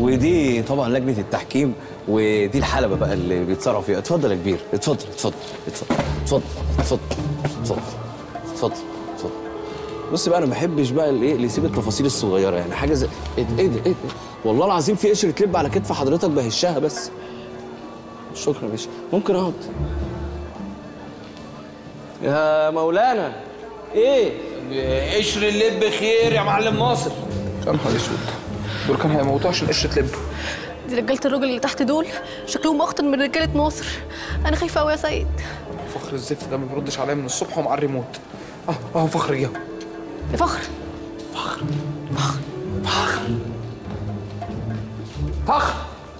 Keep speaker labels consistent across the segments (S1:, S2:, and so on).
S1: ودي طبعا لجنه التحكيم ودي الحلبه بقى اللي بيتصرف فيها اتفضل يا كبير اتفضل اتفضل اتفضل اتفضل اتفضل اتفضل اتفضل اتفضل بص بقى انا ما بحبش بقى الايه اللي يسيب التفاصيل الصغيره يعني حاجه زي ايه ده ايه ده ايه ده والله العظيم في قشره لب على كتف حضرتك بهشها بس شكرا يا باشا ممكن اقعد يا مولانا ايه
S2: قشر اللب خير يا معلم ناصر
S3: يا نهار اسود دول كانوا هيموتوا عشان قشره لب
S4: دي رجاله الراجل اللي تحت دول شكلهم اخطر من رجاله ناصر انا خايفه قوي يا سيد
S3: فخر الزفت ده ما بيردش عليا من الصبح ومعاه الريموت اه اهو فخر جه
S4: يا فخر
S3: فخر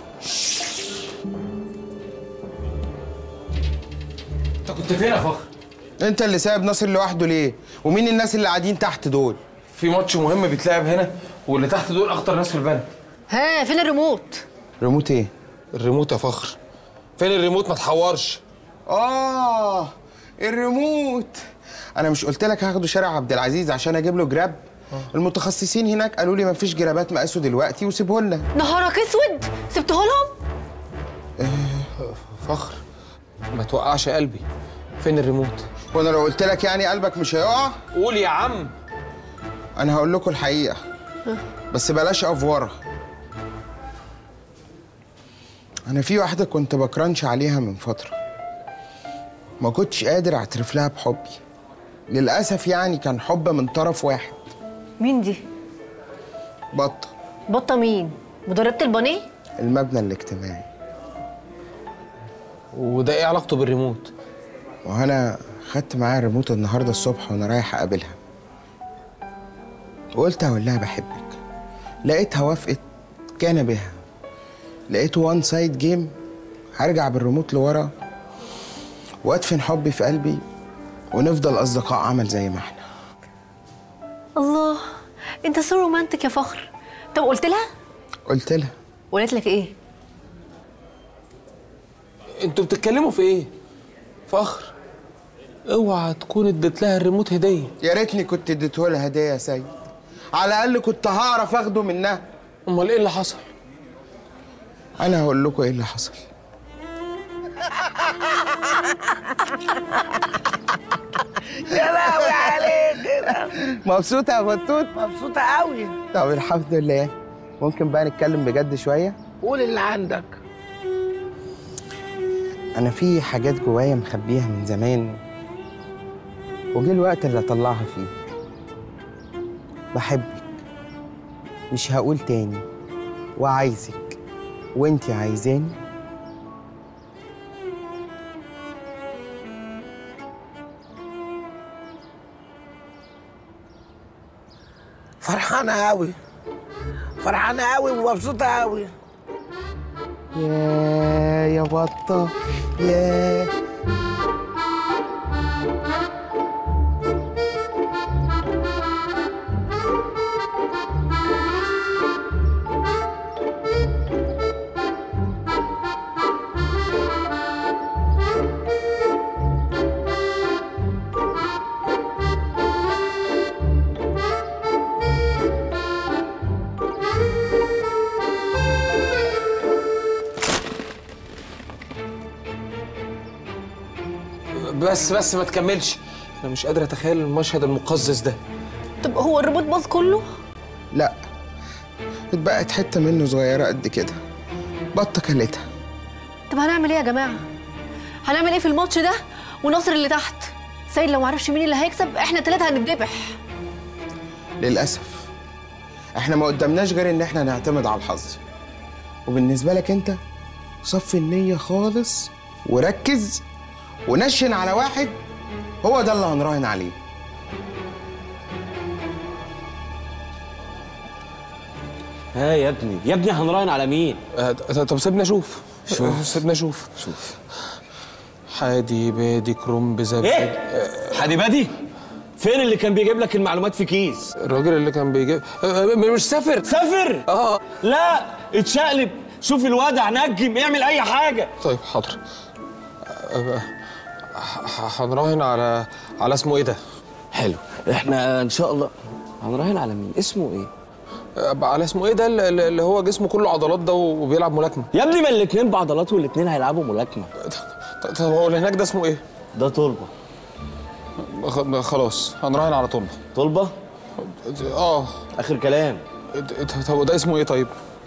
S2: انت كنت فين يا فخر
S5: انت اللي سايب ناصر لوحده ليه ومين الناس اللي قاعدين تحت دول
S3: في ماتش مهم بيتلعب هنا واللي تحت دول اخطر ناس في البلد
S4: ها فين الريموت
S5: ريموت ايه
S3: الريموت يا فخر فين الريموت ما تحورش
S5: اه الريموت انا مش قلت لك هاخده شارع عبد العزيز عشان اجيب له جراب المتخصصين هناك قالوا لي مفيش جرابات مقاسه دلوقتي وسيبه لنا
S4: نهارك اسود سبته لهم
S3: فخر ما توقعش قلبي فين الريموت
S5: وانا لو قلت لك يعني قلبك مش هيقع
S3: قول يا عم
S5: انا هقول لكم الحقيقه بس بلاش افوره انا في واحده كنت بكرنش عليها من فتره ما كنتش قادر اعترف لها بحبي للاسف يعني كان حب من طرف واحد
S4: مين دي
S5: بطه
S4: بطه مين مدربه البانيه
S5: المبنى الاجتماعي
S3: وده ايه علاقته بالريموت
S5: وانا خدت معاها الريموت النهارده الصبح وانا رايح اقابلها وقلت اقول لها بحبك لقيتها وافقت كان بها لقيته وان سايد جيم هرجع بالريموت لورا وادفن حبي في قلبي ونفضل اصدقاء عمل زي ما احنا
S4: الله انت سو رومانتك يا فخر طب قلت لها
S5: قلت لها
S4: وقالت لك ايه
S3: انتوا بتتكلموا في ايه فخر اوعى تكون اديت لها الريموت هديه
S5: يا ريتني كنت اديته لها هديه يا سيد على الاقل كنت هعرف اخده منها
S3: امال ايه اللي حصل
S5: انا هقول لكم ايه اللي حصل
S6: يا لهوي عليك
S5: مبسوطه يا بطوط
S6: مبسوطة قوي
S5: طب الحمد لله ممكن بقى نتكلم بجد شويه
S6: قول اللي عندك
S5: انا في حاجات جوايا مخبيها من زمان وجه الوقت اللي اطلعها فيه بحبك مش هقول تاني وعايزك وانتي عايزاني
S6: فرحانة قوي فرحانة قوي ومبسوطة قوي
S5: يا يا بطة يا
S3: بس بس ما تكملش انا مش قادر اتخيل المشهد المقزز ده
S4: طب هو الريموت باظ كله
S5: لا اتبقت حتة منه صغيرة قد كده بطة كلتها
S4: طب هنعمل ايه يا جماعه هنعمل ايه في الماتش ده وناصر اللي تحت سيد لو معرفش مين اللي هيكسب احنا ثلاثه هنتذبح
S5: للأسف احنا ما قدامناش غير ان احنا نعتمد على الحظ وبالنسبة لك انت صفي النية خالص وركز ونشن على واحد هو ده اللي هنراهن عليه
S1: ها يا ابني يا ابني هنراهن على مين
S3: آه، طب سيبني اشوف
S1: شوف.
S3: سيبني اشوف
S1: شوف
S3: حادي بادي كرنب زبد
S1: ايه حادي بادي فين اللي كان بيجيب لك المعلومات في كيس
S3: الراجل اللي كان بيجيب آه، آه، مش سافر
S1: سافر
S3: اه
S1: لا اتشقلب شوف الوضع نجم اعمل اي حاجه
S3: طيب حاضر آه، ح- ح- هنراهن على على اسمه ايه ده
S1: حلو احنا ان شاء الله هنراهن على مين اسمه ايه
S3: آه، على اسمه ايه ده اللي اللي هو جسمه كله عضلات ده وبيلعب ملاكمه
S1: يا ابني ما الاتنين بعضلات والاتنين هيلعبوا ملاكمه
S3: طب هو اللي هناك ده اسمه ايه
S1: ده طلبه
S3: خ- خلاص هنراهن على طلبه
S1: طلبه
S3: اه
S1: اخر كلام
S3: طب ده اسمه ايه طيب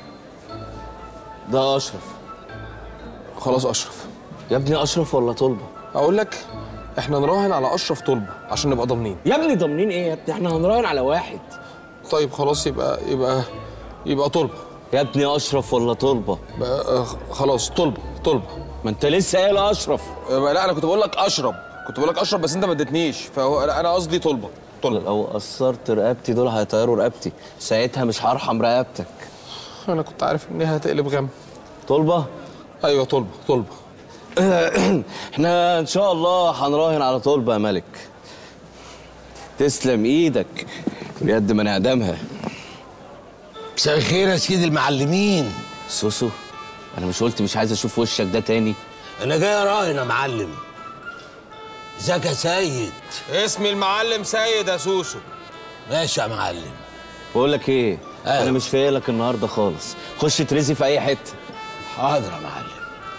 S1: ده اشرف
S3: خلاص اشرف
S1: يا ابني اشرف ولا طلبه
S3: اقول لك احنا نراهن على اشرف طلبه عشان نبقى ضامنين
S1: يا ابني ضامنين ايه يا ابني احنا هنراهن على واحد
S3: طيب خلاص يبقى يبقى يبقى طلبه
S1: يا ابني اشرف ولا طلبه
S3: بقى آه، خلاص طلبه طلبه
S1: ما انت لسه قايل اشرف
S3: آه، لا انا كنت بقول لك اشرب كنت بقول لك اشرب بس انت ما اديتنيش فهو لا، انا قصدي طلبه طلبه
S1: لو قصرت رقبتي دول هيطيروا رقبتي ساعتها مش هرحم رقبتك
S3: انا كنت عارف ان هي هتقلب غم
S1: طلبه
S3: ايوه طلبه طلبه
S1: احنا ان شاء الله هنراهن على طلبه يا ملك تسلم ايدك بجد ما نعدمها
S6: مساء الخير يا سيدي المعلمين
S1: سوسو انا مش قلت مش عايز اشوف وشك ده تاني
S6: انا جاي اراهن يا معلم ازيك يا سيد
S3: اسمي المعلم سيد يا سوسو
S6: ماشي يا معلم
S1: بقول لك ايه
S6: أيوة.
S1: انا مش فايقلك النهارده خالص خش ترزي في اي حته
S6: حاضر يا معلم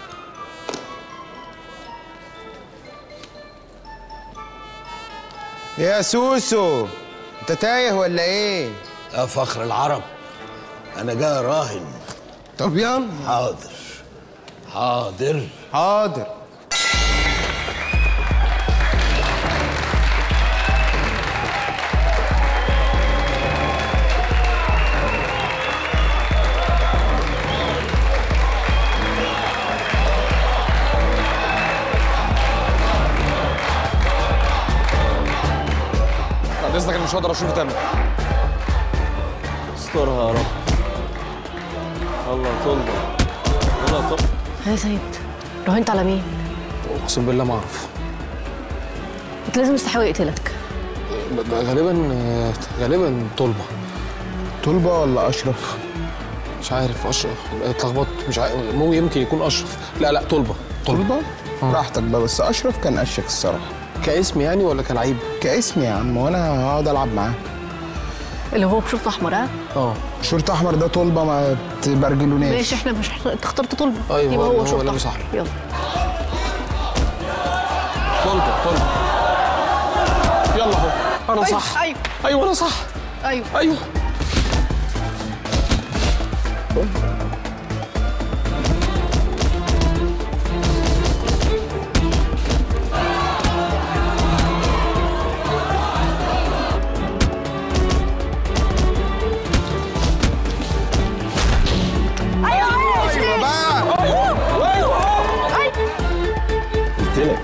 S5: يا سوسو انت تايه ولا ايه
S6: يا فخر العرب انا جاي اراهن
S5: طب يلا
S6: حاضر حاضر
S5: حاضر
S3: بعد اذنك انا مش هقدر اشوف تاني
S1: استرها يا رب الله طلبه الله طلبه
S4: يا سيد راهنت على مين؟
S3: اقسم بالله ما اعرف
S4: انت لازم يستحوي يقتلك
S3: غالبا آه، غالبا طلبه
S5: طلبه ولا اشرف
S3: مش عارف اشرف اتلخبطت مش عارف مو يمكن يكون اشرف لا لا طلبه
S5: طلبه براحتك بقى بس اشرف كان اشك الصراحه
S3: كاسم يعني ولا كلعيب
S5: كاسم يا عم وانا هقعد العب معاه
S4: اللي هو بشرط احمر ها؟
S3: اه
S5: شرط احمر ده طلبه ما تبرجلوناش
S4: ماشي احنا مش انت اخترت طلبه
S3: أيوة،
S4: يبقى
S3: هو-
S4: هو
S3: هو
S4: شرط
S3: لابس
S4: احمر
S3: أحمر.
S4: يلا
S3: طلبه طلبه يلا اهو انا صح
S4: ايوه
S3: ايوه انا صح
S4: ايوه
S3: ايوه
S5: ايوه بقى
S1: قلت لك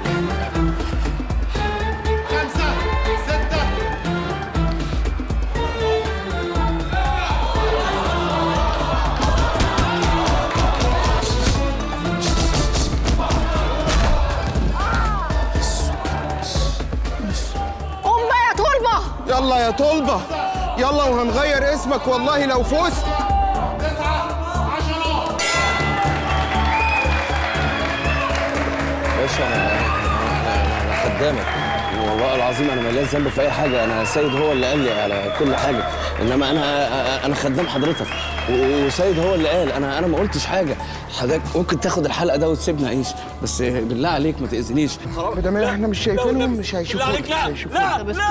S4: قوم بقى يا طلبه
S5: يلا يا طلبه يلا وهنغير اسمك والله لو فزت
S1: باشا انا أنا- أنا خدامك والله العظيم انا ماليش ذنب في اي حاجه انا سيد هو اللي قال لي على كل حاجه انما انا انا خدام حضرتك و- وسيد هو اللي قال انا انا ما قلتش حاجه حضرتك ممكن تاخد الحلقه ده وتسيبنا عيش بس بالله عليك ما تاذينيش
S5: ده احنا مش شايفينهم مش هيشوفوك مش هيشوفوك
S4: طب اسكت.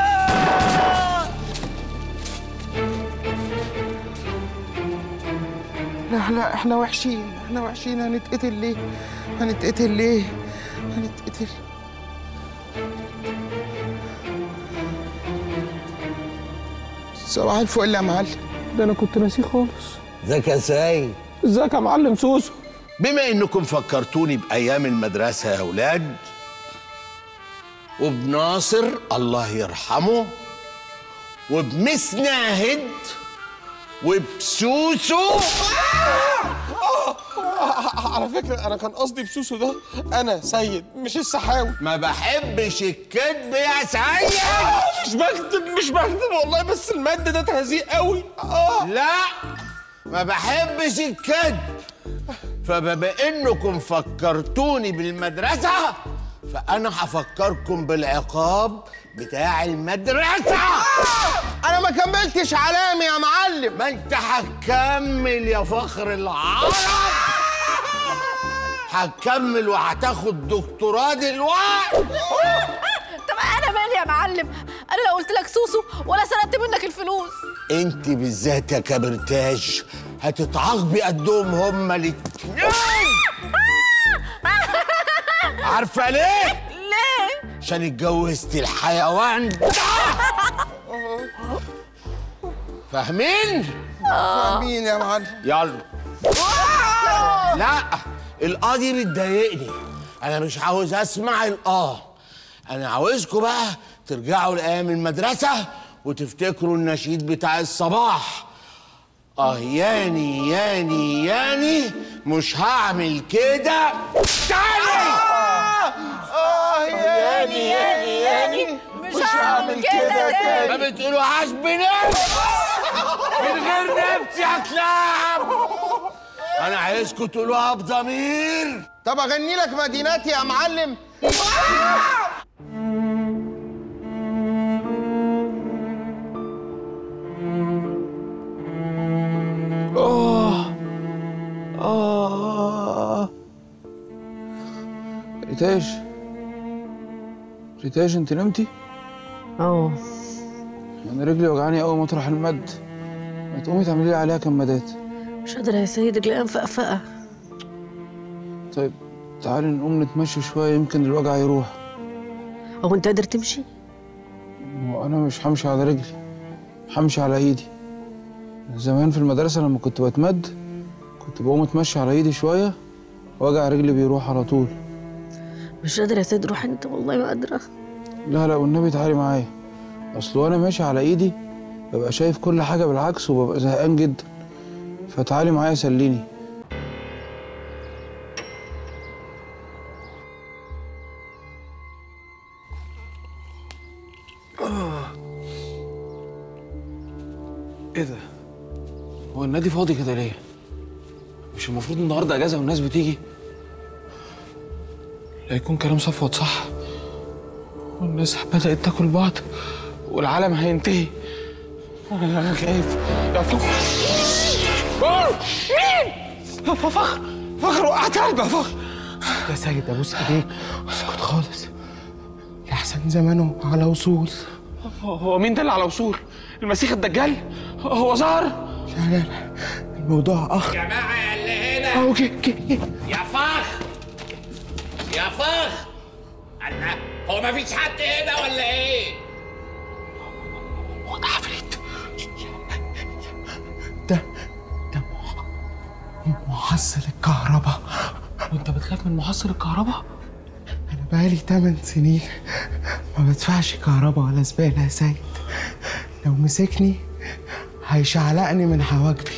S5: لا لا احنا وحشين احنا وحشين هنتقتل ليه هنتقتل ليه هنتقتل صباح الفل يا معلم
S3: ده انا كنت ناسيه خالص
S6: ازيك يا سيد
S3: ازيك يا معلم سوسو
S6: بما انكم فكرتوني بايام المدرسه يا اولاد وبناصر الله يرحمه وبمس ناهد وبسوسو
S3: على فكره انا كان قصدي بسوسو ده انا سيد مش السحاوي
S6: ما بحبش الكذب يا سيد
S3: مش بكذب مش بكذب والله بس المد ده تهزيق قوي اه
S6: لا ما بحبش الكذب فبما انكم فكرتوني بالمدرسه فانا هفكركم بالعقاب بتاع المدرسة
S5: انا ما كملتش علامي يا معلم
S6: ما انت هتكمل يا فخر العرب هتكمل وهتاخد دكتوراه دلوقتي
S4: طب انا مالي يا معلم انا لو قلت لك سوسو ولا سرقت منك الفلوس
S6: انت بالذات يا كبرتاج هتتعاقبي قدهم هما الاتنين عارفه ليه؟
S4: ليه
S6: عشان اتجوزت الحيوان ده فاهمين؟
S5: مين يا معلم
S6: يلا لا الاه دي بتضايقني انا مش عاوز اسمع الاه انا عاوزكم بقى ترجعوا لايام المدرسه وتفتكروا النشيد بتاع الصباح اه ياني ياني ياني مش هعمل كده تاني
S5: اه ياني ياني ياني
S4: مش هعمل كده تاني
S6: ما بتقولوهاش بنفس من غير نفس يا كلاب انا عايزكم تقولوها بضمير
S5: طب اغني لك مدينتي يا معلم
S3: آه آه ريتاج ريتاج انت نمتي؟
S4: اه
S3: انا رجلي وجعاني قوي مطرح المد ما تقومي تعملي لي عليها كمادات
S4: مش قادرة يا سيد رجلي مفقفقة
S3: طيب تعالي نقوم نتمشى شويه يمكن الوجع يروح
S4: هو انت قادر تمشي؟
S3: وانا مش همشي على رجلي همشي على ايدي زمان في المدرسه لما كنت بتمد كنت بقوم اتمشى على ايدي شويه وجع رجلي بيروح على طول
S4: مش قادرة يا سيد روح انت والله ما قادرة
S3: لا لا والنبي تعالي معايا اصل وانا ماشي على ايدي ببقى شايف كل حاجه بالعكس وببقى زهقان جدا فتعالي معايا سليني ايه ده هو النادي فاضي كده ليه مش المفروض النهارده اجازه والناس بتيجي لا يكون كلام صفوت صح والناس بدأت تاكل بعض والعالم هينتهي أنا خايف يا فخر مين؟ فخر فخر وقعت قلبي يا فخر
S5: يا سيد ابوس ايديك اسكت خالص لحسن زمانه على وصول
S3: هو- هو مين ده اللي على وصول؟ المسيح الدجال؟ هو ظهر؟
S5: لا لا لا الموضوع اخ
S2: جماعة يا اللي هنا
S5: أهو جه جه
S2: يا فخ يا فخ الله هو مفيش حد هنا ولا ايه؟
S3: هو ده عفريت
S5: ده ده مح- محصل الكهرباء
S3: وانت بتخاف من محصل الكهرباء؟
S5: انا بقالي 8 سنين ما بدفعش كهرباء ولا زباله يا سيد لو مسكني هيشعلقني من حواجبي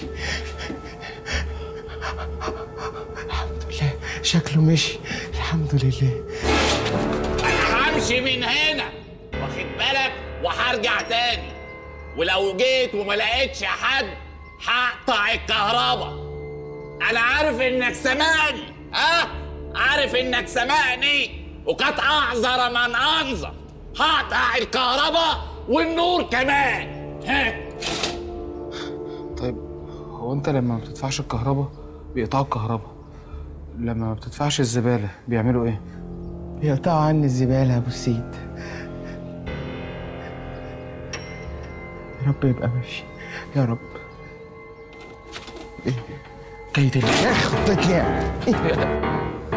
S5: الحمد لله شكله مشي الحمد لله
S2: انا همشي من هنا واخد بالك وهرجع تاني ولو جيت وما لقيتش حد هقطع الكهرباء انا عارف انك سمعني اه عارف انك سمعني وقد اعذر من انظر هقطع الكهرباء والنور كمان ها
S3: طيب هو انت لما ما بتدفعش الكهرباء بيقطعوا الكهرباء لما ما بتدفعش الزبالة بيعملوا ايه؟
S5: يقطعوا عني الزباله يا ابو السيد يا رب يبقى ماشي يا رب إيه؟ جاي تاني يا اخي خطتني إيه؟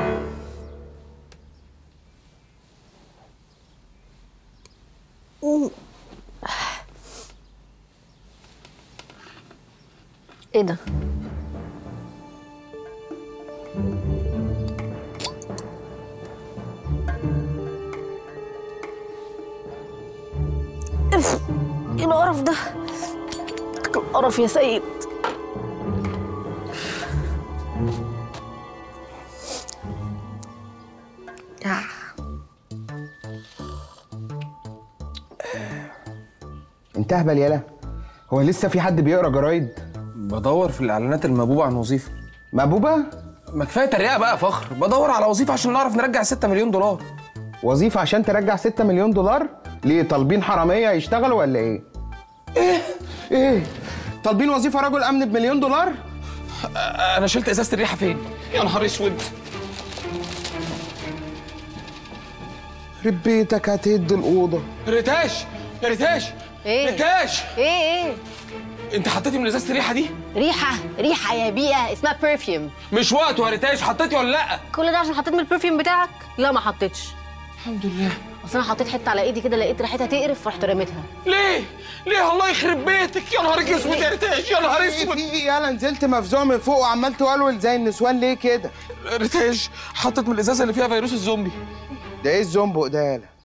S4: ايه ده؟ اف ايه القرف ده؟ القرف يا سيد آه.
S5: انت اهبل يالا هو لسه في حد بيقرا جرايد
S3: بدور في الاعلانات المبوبة عن وظيفة
S5: مبوبه
S3: ما كفايه تريقه بقى يا فخر بدور على وظيفه عشان نعرف نرجع 6 مليون دولار
S5: وظيفه عشان ترجع 6 مليون دولار ليه طالبين حراميه يشتغلوا ولا ايه ايه ايه طالبين وظيفه رجل امن بمليون دولار
S3: انا شلت ازازه الريحه فين يا نهار اسود
S5: يخرب بيتك هتهد الاوضه
S3: ريتاش يا ريتاش
S4: إيه؟
S3: ريتاش
S4: ايه ايه
S3: انت حطيتي من ازازه الريحه دي
S4: ريحه ريحه يا بيئه اسمها برفيوم
S3: مش وقته يا ريتاش حطيتي ولا لا
S4: كل ده عشان حطيت من البرفيوم بتاعك لا ما حطيتش
S3: الحمد لله
S4: اصل انا حطيت حته على ايدي كده لقيت ريحتها تقرف رحت رميتها
S3: ليه ليه الله يخرب بيتك يا نهار اسود يا ريتاش يا نهار
S5: في
S3: اسود
S5: في يالا نزلت مفزوع من فوق وعمال تولول زي النسوان ليه كده
S3: ريتاش حطت من الازازه اللي فيها فيروس الزومبي
S5: ده ايه الزومبو ده يالا